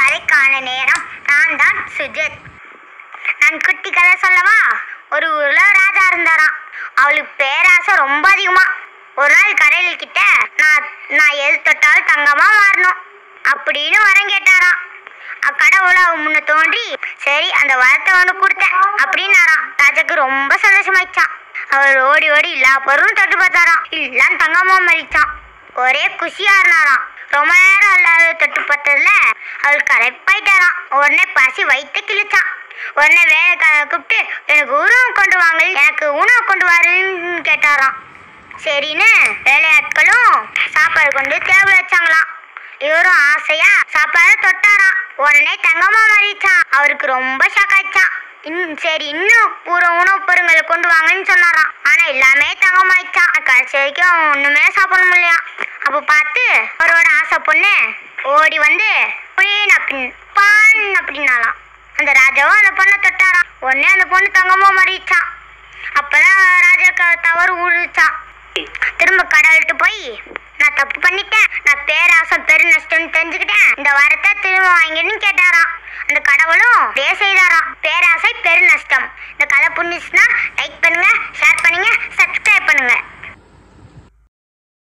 கதைக்கான நேரம் நான் தான் சுஜித் நான் குட்டி கதை சொல்லவா ஒரு ஊர்ல ராஜா இருந்தாராம் அவளுக்கு பேராசை ரொம்ப அதிகமா ஒரு நாள் கடையில் கிட்ட நான் நான் எது தொட்டாலும் தங்கமா மாறணும் அப்படின்னு வரம் கேட்டாராம் அக்கடவுள் அவ முன்ன தோன்றி சரி அந்த வரத்தை வந்து கொடுத்தேன் அப்படின்னாராம் ராஜாக்கு ரொம்ப சந்தோஷமாயிடுச்சான் அவர் ஓடி ஓடி எல்லா பொருளும் தொட்டு பார்த்தாராம் எல்லாம் தங்கமா மாறிச்சான் ஒரே குஷியா இருந்தாராம் ரொம்ப நேரம் இல்லாத தொட்டு பார்த்ததுல அவள் களைப்பாயிட்டாராம் உடனே பசி வயிற்று கிழிச்சான் உடனே வேலைக்கார கூப்பிட்டு எனக்கு உணவு கொண்டு வாங்க எனக்கு உணவு கொண்டு வரேன்னு கேட்டாராம் சரின்னு வேலையாட்களும் சாப்பாடு கொண்டு டேபிள் வச்சாங்களாம் இவரும் ஆசையா சாப்பாடு தொட்டாராம் உடனே தங்கமா மாறிச்சான் அவருக்கு ரொம்ப ஷாக் ஆயிடுச்சான் இன் சரி இன்னும் பூரா உணவுப் பொருட்களை கொண்டு வாங்கன்னு சொன்னாராம் ஆனா எல்லாமே தங்கமாயிடுச்சான் கடைசி வரைக்கும் ஒண்ணுமே சாப்பிட முடியலையாம் அப்போ பார்த்து அவரோட ஆசை பொண்ணு ஓடி வந்து புளின் அப்படின்னு பான் அப்படின்னாலாம் அந்த ராஜாவும் அந்த பொண்ணை தொட்டாராம் உடனே அந்த பொண்ணு தங்கமா மாறிடுச்சான் அப்பதான் ராஜாக்கு தவறு உழுச்சான் திரும்ப கடவுள்கிட்ட போய் நான் தப்பு பண்ணிட்டேன் நான் பேராசை பெரு நஷ்டம்னு தெரிஞ்சுக்கிட்டேன் இந்த வரத்தை திரும்ப வாங்கின்னு கேட்டாராம் அந்த கடவுளும் அதே செய்தாராம் பேராசை பெரு நஷ்டம் இந்த கதை புண்ணிச்சுன்னா லைக் பண்ணுங்க ஷேர் பண்ணுங்க சப்ஸ்கிரைப் பண்ணுங்க